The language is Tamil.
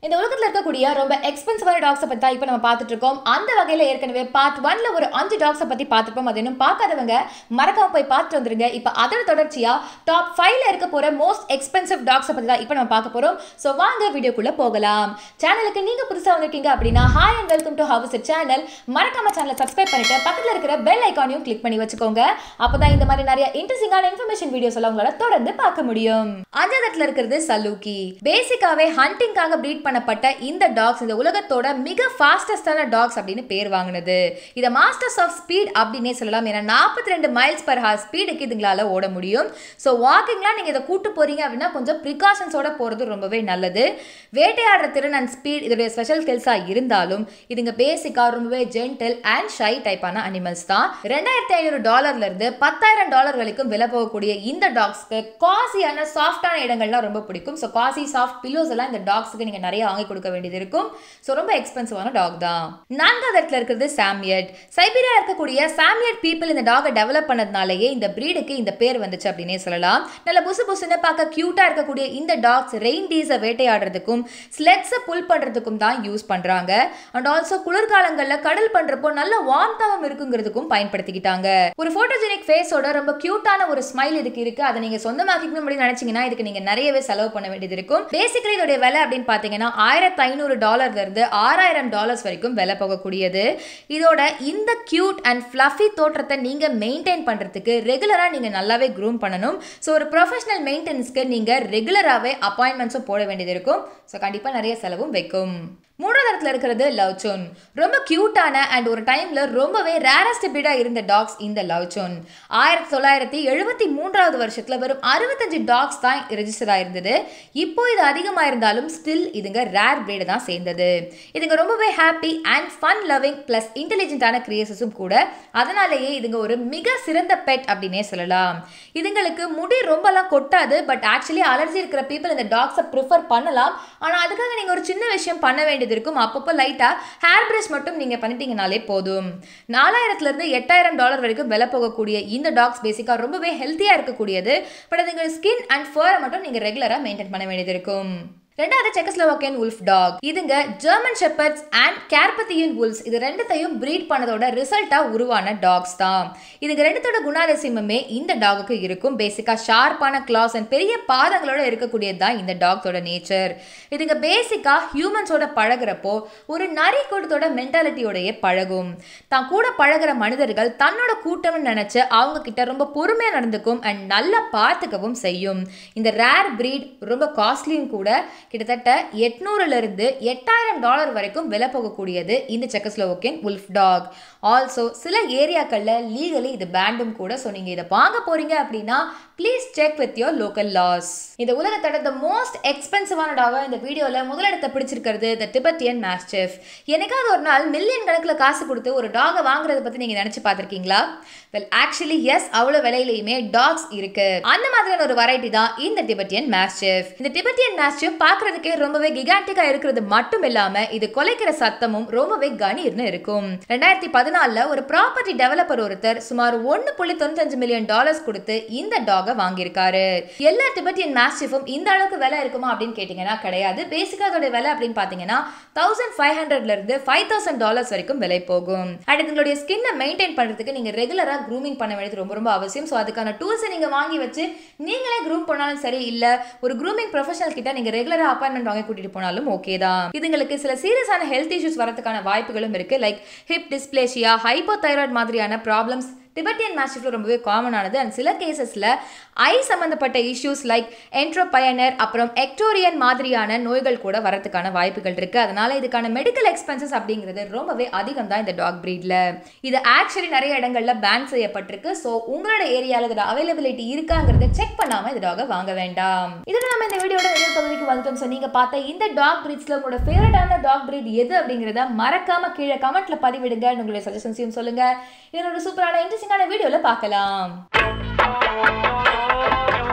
இந்த உலகத்தில் இருக்கக்கூடிய ரொம்ப எக்ஸ்பென்சிவான டாக்ஸை பற்றி தான் இப்போ நம்ம பார்த்துட்டு இருக்கோம் அந்த வகையில் ஏற்கனவே பார்ட் ஒன்ல ஒரு அஞ்சு டாக்ஸை பற்றி பார்த்துருப்போம் அது இன்னும் பார்க்காதவங்க மறக்காம போய் பார்த்துட்டு வந்துருங்க இப்போ அதோட தொடர்ச்சியாக டாப் ஃபைவ்ல இருக்க போகிற மோஸ்ட் எக்ஸ்பென்சிவ் டாக்ஸை பற்றி தான் இப்போ நம்ம பார்க்க போகிறோம் ஸோ வாங்க வீடியோக்குள்ளே போகலாம் சேனலுக்கு நீங்கள் புதுசாக வந்திருக்கீங்க அப்படின்னா hi and welcome to house channel மறக்காம சேனலை சப்ஸ்கிரைப் பண்ணிட்டு பக்கத்தில் இருக்கிற பெல் ஐக்கானையும் கிளிக் பண்ணி வச்சுக்கோங்க அப்போ தான் இந்த மாதிரி நிறைய இன்ட்ரெஸ்டிங்கான இன்ஃபர்மேஷன் வீடியோஸ் எல்லாம் உங்களால் தொடர்ந்து பார்க்க முடியும் அஞ்சாவது இடத்துல இருக்கிறது சலூக்கி பேசிக்காவே ஹண்டிங்காக ப்ரீட் பண்ணப்பட்ட இந்த டாக்ஸ் இந்த உலகத்தோட மிக ஃபாஸ்டஸ்டான டாக்ஸ் அப்படின்னு பேர் வாங்கினது இதை மாஸ்டர்ஸ் ஆஃப் ஸ்பீட் அப்படின்னே சொல்லலாம் ஏன்னா நாற்பத்தி ரெண்டு மைல்ஸ் பர் ஹார் ஸ்பீடுக்கு இதுங்களால ஓட முடியும் ஸோ வாக்கிங்லாம் நீங்கள் இதை கூட்டு போறீங்க அப்படின்னா கொஞ்சம் ப்ரிகாஷன்ஸோட போகிறது ரொம்பவே நல்லது வேட்டையாடுற திறன் அண்ட் ஸ்பீட் இதோடைய ஸ்பெஷல் ஸ்கில்ஸாக இருந்தாலும் இதுங்க பேசிக்காக ரொம்பவே ஜென்டில் அண்ட் ஷை டைப்பான அனிமல்ஸ் தான் ரெண்டாயிரத்தி ஐநூறு டாலர்ல இருந்து பத்தாயிரம் டாலர் வரைக்கும் விலை போகக்கூடிய இந்த டாக்ஸ்க்கு காசியான சாஃப்டான இடங்கள்லாம் ரொம்ப பிடிக்கும் ஸோ காசி சாஃப்ட் பில்லோஸ் எல்லாம் இந்த டாக்ஸுக்கு நீங்கள் நிறைய வாங்கி கொடுக்க வேண்டியது இருக்கும் ஸோ ரொம்ப எக்ஸ்பென்சிவான டாக் தான் நான்காவது இடத்துல இருக்கிறது சாமியட் சைபீரியா இருக்கக்கூடிய சாமியட் பீப்புள் இந்த டாகை டெவலப் பண்ணதுனாலேயே இந்த பிரீடுக்கு இந்த பேர் வந்துச்சு அப்படின்னே சொல்லலாம் நல்ல புசு புசுன்னு பார்க்க க்யூட்டாக இருக்கக்கூடிய இந்த டாக்ஸ் ரெயின் டீஸை வேட்டையாடுறதுக்கும் ஸ்லெட்ஸை புல் பண்ணுறதுக்கும் தான் யூஸ் பண்ணுறாங்க அண்ட் ஆல்சோ குளிர்காலங்களில் கடல் பண்ணுறப்போ நல்ல வார்ம்தாவும் இருக்குங்கிறதுக்கும் பயன்படுத்திக்கிட்டாங்க ஒரு ஃபோட்டோஜெனிக் ஃபேஸோட ரொம்ப க்யூட்டான ஒரு ஸ்மைல் இதுக்கு இருக்கு அதை நீங்கள் சொந்தமாக்கிக்கணும் அப்படின்னு நினச்சிங்கன்னா இதுக்கு நீங்கள் நிறையவே செலவு பண்ண வேண்டியது இருக்கும் பேசிக்கலி இதோடைய விலை அப்படின்னு பார்த்தீங்கன்னா ஆயிரத்தி ஐநூறு டாலர்ல இருந்து ஆறாயிரம் டாலர்ஸ் வரைக்கும் விலை போகக்கூடியது இதோட இந்த கியூட் அண்ட் ஃப்ளஃபி தோற்றத்தை நீங்க மெயின்டைன் பண்றதுக்கு ரெகுலரா நீங்க நல்லாவே க்ரூம் பண்ணணும் ஸோ ஒரு ப்ரொஃபஷனல் மெயின்டெனன்ஸ்க்கு நீங்க ரெகுலராகவே அப்பாயின்மெண்ட்ஸும் போட வேண்டியது இருக்கும் ஸோ கண்டிப்பாக நிறைய செலவும் வைக்கும் மூணாவது இடத்துல இருக்கிறது லவ்சோன் ரொம்ப கியூட்டான அண்ட் ஒரு டைம்ல ரொம்பவே ரேரஸ்ட் பிரீடாக இருந்த டாக்ஸ் இந்த லவ்சோன் ஆயிரத்தி தொள்ளாயிரத்தி எழுபத்தி மூன்றாவது வருஷத்துல வெறும் அறுபத்தஞ்சு டாக்ஸ் தான் ரெஜிஸ்டர் ஆயிருந்தது இப்போ இது அதிகமாக இருந்தாலும் ஸ்டில் இதுங்க ரேர் பிரீடு தான் சேர்ந்தது இதுங்க ரொம்பவே happy and fun loving plus இன்டெலிஜென்ட்டான கிரியேசஸும் கூட அதனாலேயே இதுங்க ஒரு மிக சிறந்த பெட் அப்படின்னே சொல்லலாம் இதுங்களுக்கு முடி ரொம்பலாம் கொட்டாது பட் ஆக்சுவலி அலர்ஜி இருக்கிற பீப்புள் இந்த டாக்ஸை ப்ரிஃபர் பண்ணலாம் ஆனால் அதுக்காக நீங்கள் ஒரு சின்ன விஷயம் பண்ண வேண்டியது இருக்கும் அப்பப்போ லைட்டாக ஹேர் பிரஷ் மட்டும் நீங்கள் பண்ணிட்டீங்கனாலே போதும் நாலாயிரத்துலேருந்து எட்டாயிரம் டாலர் வரைக்கும் விலை போகக்கூடிய இந்த டாக்ஸ் பேசிக்காக ரொம்பவே ஹெல்த்தியாக இருக்கக்கூடியது பட் அதுங்க ஸ்கின் அண்ட் ஃபரை மட்டும் நீங்கள் ரெகுலராக மெயின்டைன் பண்ண வேண்டியது இருக்கும் ரெண்டாவது செக்கஸ்லோவாக்கியன் உல்ஃப் டாக் இதுங்க German shepherds and Carpathian wolves இது ரெண்டுத்தையும் ப்ரீட் பண்ணதோட ரிசல்ட்டா உருவான டாக்ஸ் தான் இதுங்க ரெண்டுத்தோட குணாதிசயமுமே இந்த டாகுக்கு இருக்கும் பேசிக்கா ஷார்ப்பான கிளாஸ் அண்ட் பெரிய பாதங்களோட இருக்கக்கூடியது தான் இந்த டாக்ஸோட நேச்சர் இதுங்க பேசிக்கா ஹியூமன்ஸோட பழகுறப்போ ஒரு நரி கூட்டத்தோட மென்டாலிட்டியோடய பழகும் தான் கூட பழகுற மனிதர்கள் தன்னோட கூட்டம்னு நினைச்சு அவங்க கிட்ட ரொம்ப பொறுமையா நடந்துக்கும் அண்ட் நல்லா பார்த்துக்கவும் செய்யும் இந்த ரேர் பிரீட் ரொம்ப காஸ்ட்லியும் கூட கிட்டத்தட்ட எட்நூறுலேருந்து எட்டாயிரம் டாலர் வரைக்கும் விலை போகக்கூடியது இந்த செக்கஸ்லோவோக்கியன் உல்ஃப் டாக் ஆல்சோ சில ஏரியாக்களில் லீகலி இது பேண்டும் கூட ஸோ நீங்கள் இதை வாங்க போறீங்க அப்படின்னா please check with your local laws இந்த உலகத்தோட த மோஸ்ட் எக்ஸ்பென்சிவான டாக இந்த வீடியோவில் முதலிடத்தை பிடிச்சிருக்கிறது த டிபெட்டியன் மாஸ்டிஃப் என்னைக்காவது ஒரு நாள் மில்லியன் கணக்கில் காசு கொடுத்து ஒரு டாகை வாங்குறத பற்றி நீங்கள் நினச்சி பார்த்துருக்கீங்களா வெல் ஆக்சுவலி எஸ் அவ்வளோ விலையிலையுமே டாக்ஸ் இருக்கு அந்த மாதிரியான ஒரு வெரைட்டி தான் இந்த டிபெட்டியன் மாஸ்டிஃப் இந்த டிபெட்டியன் மாஸ்டிஃப் பார்க்கறதுக்கே ரொம்பவே கிகாண்டிக்கா இருக்கிறது மட்டும் இல்லாம இது கொலைக்கிற சத்தமும் ரொம்பவே கணீர்னு இருக்கும் ரெண்டாயிரத்தி பதினாலுல ஒரு ப்ராப்பர்ட்டி டெவலப்பர் ஒருத்தர் சுமார் ஒன்னு புள்ளி தொண்ணூத்தஞ்சு மில்லியன் டாலர்ஸ் கொடுத்து இந்த டாகை வாங்கியிருக்காரு எல்லா டிபெட்டியன் மாஸ்டிஃபும் இந்த அளவுக்கு விலை இருக்குமா அப்படின்னு கேட்டீங்கன்னா கிடையாது பேசிக்கா அதோட விலை அப்படின்னு பாத்தீங்கன்னா தௌசண்ட் ஃபைவ் ஹண்ட்ரட்ல இருந்து ஃபைவ் தௌசண்ட் டாலர்ஸ் வரைக்கும் விலை போகும் அண்ட் உங்களுடைய ஸ்கின்னை மெயின்டைன் பண்றதுக்கு நீங்க ரெகுலரா க்ரூமிங் பண்ண வேண்டியது ரொம்ப ரொம்ப அவசியம் ஸோ அதுக்கான டூல்ஸை நீங்க வாங்கி வச்சு நீங்களே க்ரூம் பண்ணாலும் சரி இல்ல ஒரு க்ரூமிங் ப்ரொஃபஷனல் கிட்ட நீங்க ரெகுலரா அப்பாயின்மெண்ட் வாங்கி கூட்டிட்டு போனாலும் ஓகே தான் இதுங்களுக்கு சில சீரியஸான ஹெல்த் இஷ்யூஸ் வரதுக்கான வாய்ப்புகளும் இருக்கு லைக் ஹிப் டிஸ்பிளேஷியா ஹைப்போதைராய்டு மாதிரியான ப்ராப்ளம்ஸ் டிபெட்டியன் மாஸ்டிஃப்ல ரொம்பவே காமனானது அண்ட் சில கேசஸில் ஐ சம்மந்தப்பட்ட இஷ்யூஸ் லைக் என்ட்ரோபயனர் அப்புறம் எக்டோரியன் மாதிரியான நோய்கள் கூட வரதுக்கான வாய்ப்புகள் இருக்கு அதனால இதுக்கான மெடிக்கல் எக்ஸ்பென்சஸ் அப்படிங்கிறது ரொம்பவே அதிகம் தான் இந்த டாக் ப்ரீட்ல இது ஆக்சுவலி நிறைய இடங்கள்ல பேன் செய்யப்பட்டிருக்கு ஸோ உங்களோட ஏரியாவில் இதோட அவைலபிலிட்டி இருக்காங்கிறத செக் பண்ணாம இந்த டாகை வாங்க வேண்டாம் இதோட நம்ம இந்த வீடியோட நிறைய பகுதிக்கு வந்துட்டோம் ஸோ நீங்க பார்த்த இந்த டாக் பிரீட்ஸ்ல உங்களோட ஃபேவரட்டான டாக் பிரீட் எது அப்படிங்கிறத மறக்காம கீழே கமெண்ட்ல பதிவிடுங்க உங்களுடைய சஜஷன்ஸையும் சொல்லுங்க இதோட சூப்பரான இன்ட்ரெஸ்டிங்கான வீடியோல பார்க்கலாம்